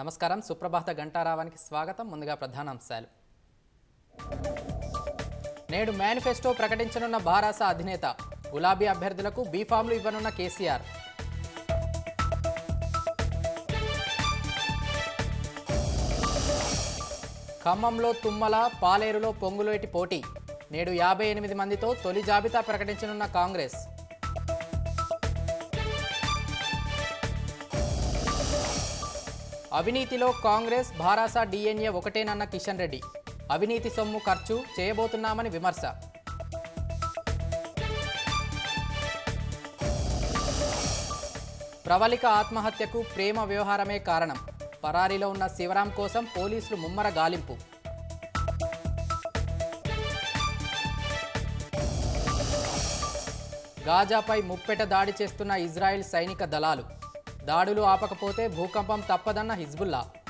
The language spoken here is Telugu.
నమస్కారం సుప్రభాత గంటారావానికి స్వాగతం ముందుగా ప్రధానాంశాలు నేడు మేనిఫెస్టో ప్రకటించనున్న భారాస అధినేత గులాబీ అభ్యర్థులకు బీఫామ్లు ఇవ్వనున్న కేసీఆర్ ఖమ్మంలో తుమ్మల పాలేరులో పొంగులేటి పోటీ నేడు యాభై ఎనిమిది మందితో తొలి జాబితా ప్రకటించనున్న కాంగ్రెస్ అవినీతిలో కాంగ్రెస్ భారాస డిఎన్ఏ ఒకటేనన్న కిషన్ రెడ్డి అవినీతి సొమ్ము ఖర్చు చేయబోతున్నామని విమర్శ ప్రవళిక ఆత్మహత్యకు ప్రేమ వ్యవహారమే కారణం పరారీలో ఉన్న శివరాం కోసం పోలీసులు ముమ్మర గాలింపు గాజాపై ముప్పెట దాడి చేస్తున్న ఇజ్రాయెల్ సైనిక దళాలు దాడులు ఆపకపోతే భూకంపం తప్పదన్న హిజ్బుల్లా